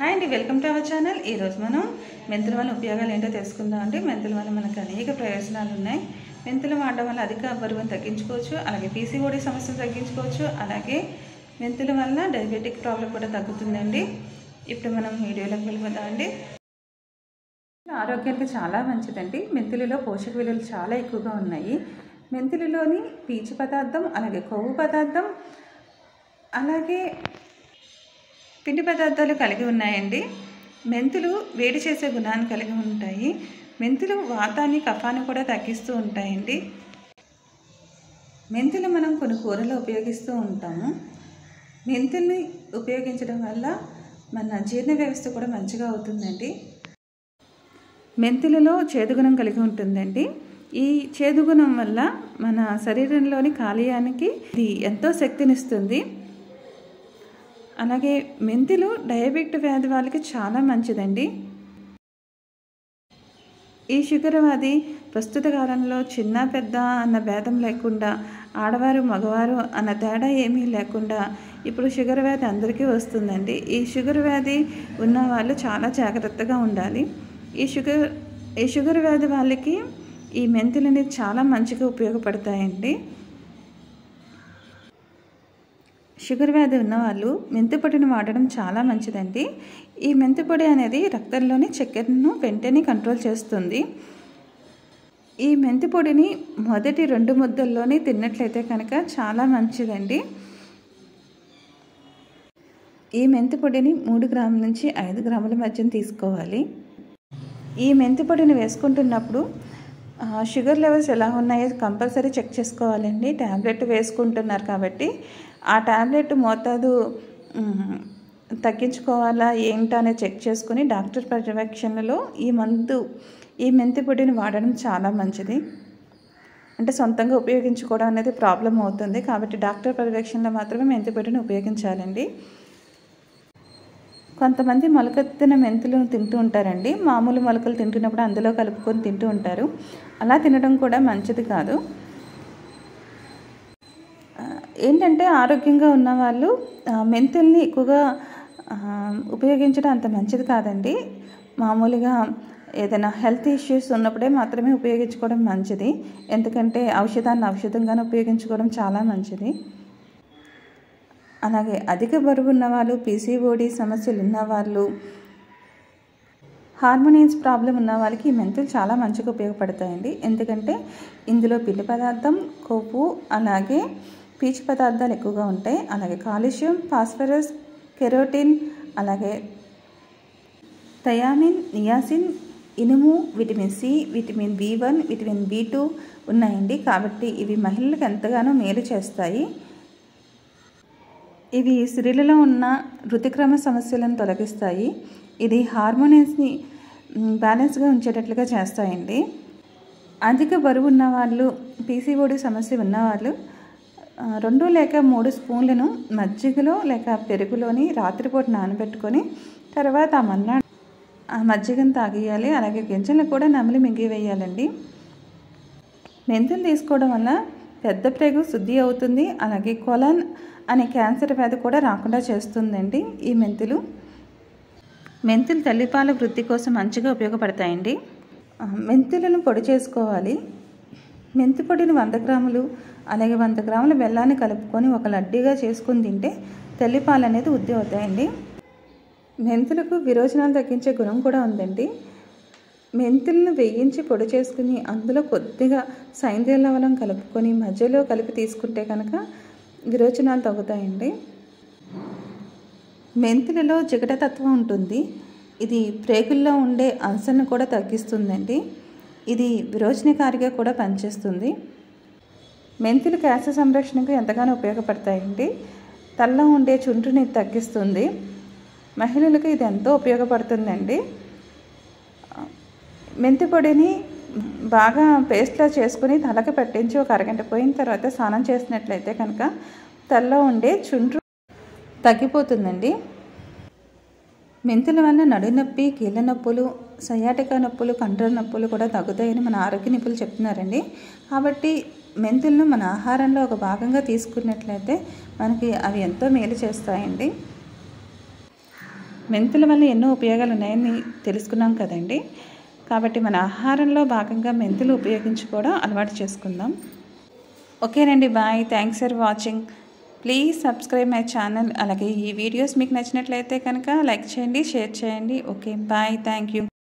hi అండి welcome to our channel ఈరోజు మనం మెంతుల వల్ల ఉపయోగాలు ఏంటో తెలుసుకుందాం అండి మెంతుల వల్ల మనకు అనేక ప్రయోజనాలు ఉన్నాయి మెంతులు వాడడం వల్ల అధిక బరువును తగ్గించుకోవచ్చు అలాగే పీసీఓడి సమస్యను తగ్గించుకోవచ్చు అలాగే మెంతుల వల్ల డయాబెటిక్ ప్రాబ్లం కూడా తగ్గుతుందండి ఇప్పుడు మనం వీడియోలోకి వెళ్ళిపోదామండి ఆరోగ్యానికి చాలా మంచిదండి మెంతులలో పోషక విలువలు చాలా ఎక్కువగా ఉన్నాయి మెంతులలోని పీచు పదార్థం అలాగే కొవ్వు పదార్థం అలాగే పిండి పదార్థాలు కలిగి ఉన్నాయండి మెంతులు వేడి చేసే గుణాన్ని కలిగి ఉంటాయి మెంతులు వాతాన్ని కఫాన్ని కూడా తగ్గిస్తూ ఉంటాయండి మెంతులు మనం కొన్ని కూరలో ఉపయోగిస్తూ ఉంటాము మెంతుల్ని ఉపయోగించడం వల్ల మన జీర్ణ వ్యవస్థ కూడా మంచిగా అవుతుందండి మెంతులలో చేదుగుణం కలిగి ఉంటుందండి ఈ చేదుగుణం వల్ల మన శరీరంలోని కాలేయానికి ఇది ఎంతో శక్తినిస్తుంది అలాగే మెంతులు డయాబెట్ వ్యాధి వాళ్ళకి చాలా మంచిదండి ఈ షుగర్ వ్యాధి ప్రస్తుత కాలంలో చిన్న పెద్ద అన్న భేదం లేకుండా ఆడవారు మగవారు అన్న తేడా ఏమీ లేకుండా ఇప్పుడు షుగర్ వ్యాధి అందరికీ వస్తుందండి ఈ షుగర్ వ్యాధి ఉన్న వాళ్ళు చాలా జాగ్రత్తగా ఉండాలి ఈ షుగర్ ఈ షుగర్ వ్యాధి వాళ్ళకి ఈ మెంతులు అనేది చాలా మంచిగా ఉపయోగపడతాయండి షుగర్ వ్యాధి ఉన్నవాళ్ళు మెంతి పొడిని వాడడం చాలా మంచిదండి ఈ మెంతి పొడి అనేది రక్తంలోని చక్కెరను వెంటనే కంట్రోల్ చేస్తుంది ఈ మెంతి పొడిని మొదటి రెండు ముద్దల్లోనే తిన్నట్లయితే కనుక చాలా మంచిదండి ఈ మెంతి పొడిని మూడు గ్రాముల నుంచి ఐదు గ్రాముల మధ్యన తీసుకోవాలి ఈ మెంతి పొడిని వేసుకుంటున్నప్పుడు షుగర్ లెవెల్స్ ఎలా ఉన్నాయో కంపల్సరీ చెక్ చేసుకోవాలండి ట్యాబ్లెట్ వేసుకుంటున్నారు కాబట్టి ఆ ట్యాబ్లెట్ మోతాదు తగ్గించుకోవాలా ఏంటా అనేది చెక్ చేసుకుని డాక్టర్ పర్యవేక్షణలో ఈ మందు ఈ మెంతి పొడిని వాడడం చాలా మంచిది అంటే సొంతంగా ఉపయోగించుకోవడం అనేది ప్రాబ్లం అవుతుంది కాబట్టి డాక్టర్ పర్యవేక్షణలో మాత్రమే మెంతి పొడిని ఉపయోగించాలండి కొంతమంది మొలకెత్తిన మెంతులను తింటూ ఉంటారండి మామూలు మొలకలు తింటున్నప్పుడు అందులో కలుపుకొని తింటూ ఉంటారు అలా తినడం కూడా మంచిది కాదు ఏంటంటే ఆరోగ్యంగా ఉన్నవాళ్ళు మెంతుల్ని ఎక్కువగా ఉపయోగించడం అంత మంచిది కాదండి మామూలుగా ఏదైనా హెల్త్ ఇష్యూస్ ఉన్నప్పుడే మాత్రమే ఉపయోగించుకోవడం మంచిది ఎందుకంటే ఔషధాన్ని ఔషధంగానే ఉపయోగించుకోవడం చాలా మంచిది అలాగే అధిక బరువు ఉన్నవాళ్ళు పీసీఓడి సమస్యలు ఉన్నవాళ్ళు హార్మోనియన్స్ ప్రాబ్లం ఉన్న వాళ్ళకి ఈ మెంతులు చాలా మంచిగా ఉపయోగపడతాయండి ఎందుకంటే ఇందులో పిండి పదార్థం కొవ్వు అలాగే పీచు పదార్థాలు ఎక్కువగా ఉంటాయి అలాగే కాల్షియం ఫాస్ఫరస్ కెరోటిన్ అలాగే థయామిన్ నియాసిన్ ఇనుము vitamin C vitamin B one vitamin B two ఉన్నాయండి కాబట్టి ఇవి మహిళలకు ఎంతగానో మేలు చేస్తాయి ఇవి స్త్రీలలో ఉన్న ఋతుక్రమ సమస్యలను తొలగిస్తాయి ఇది హార్మోనియన్స్ని బ్యాలెన్స్గా ఉంచేటట్లుగా చేస్తాయండి అధిక బరువు ఉన్నవాళ్ళు పీసీఓడి సమస్య ఉన్నవాళ్ళు రెండు లేక మూడు స్పూన్లను మజ్జిగలో లేక పెరుగులోని రాత్రిపూట నానబెట్టుకొని తర్వాత ఆ మన్నా ఆ మజ్జిగను తాగేయాలి అలాగే గింజలను కూడా నమిలి మింగివేయాలండి మెంతులు తీసుకోవడం వల్ల పెద్ద ప్రేగు శుద్ధి అవుతుంది అలాగే కొలన్ అనే క్యాన్సర్ వ్యాధి కూడా రాకుండా చేస్తుందండి ఈ మెంతులు మెంతులు తల్లిపాల వృద్ధి కోసం మంచిగా ఉపయోగపడతాయండి మెంతులను పొడి చేసుకోవాలి మెంతి పొడిని వంద గ్రాములు అలాగే వంద గ్రాముల బెల్లాన్ని కలుపుకొని ఒక లడ్డీగా చేసుకుని తింటే తల్లిపాలు అనేది వృద్ధి అవుతాయండి మెంతులకు విరోచనాలు తగ్గించే గుణం కూడా ఉందండి మెంతులను వేయించి పొడి చేసుకుని అందులో కొద్దిగా సైంద్రియ లవణం కలుపుకొని మధ్యలో కలిపి తీసుకుంటే కనుక విరోచనాలు తగ్గుతాయండి మెంతులలో జిగటతత్వం ఉంటుంది ఇది ప్రేగుల్లో ఉండే అల్సర్ను కూడా తగ్గిస్తుందండి ఇది విరోచనకారిగా కూడా పనిచేస్తుంది మెంతులు క్యాన్సర్ సంరక్షణకు ఎంతగానో ఉపయోగపడతాయండి తల్లో ఉండే చుండ్రుని తగ్గిస్తుంది మహిళలకు ఇది ఎంతో ఉపయోగపడుతుందండి మెంతి పొడిని బాగా పేస్ట్లా చేసుకుని తలకు పట్టించి ఒక అరగంట పోయిన తర్వాత స్నానం చేసినట్లయితే కనుక తలలో ఉండే చుండ్రు తగ్గిపోతుందండి మెంతుల వల్ల నడు నొప్పి కీళ్ళ నొప్పులు సయాటికా నొప్పులు కంట్రోల నొప్పులు కూడా తగ్గుతాయని మన ఆరోగ్య నిపుణులు చెప్తున్నారండి కాబట్టి మెంతులను మన ఆహారంలో ఒక భాగంగా తీసుకున్నట్లయితే మనకి అవి ఎంతో మేలు చేస్తాయండి మెంతుల వల్ల ఎన్నో ఉపయోగాలు ఉన్నాయని తెలుసుకున్నాం కదండి కాబట్టి మన ఆహారంలో భాగంగా మెంతులు ఉపయోగించుకోవడం అలవాటు చేసుకుందాం ఓకేనండి bye thanks for watching please subscribe my channel అలాగే ఈ వీడియోస్ మీకు నచ్చినట్లయితే కనుక లైక్ చేయండి షేర్ చేయండి ఓకే బాయ్ థ్యాంక్ యూ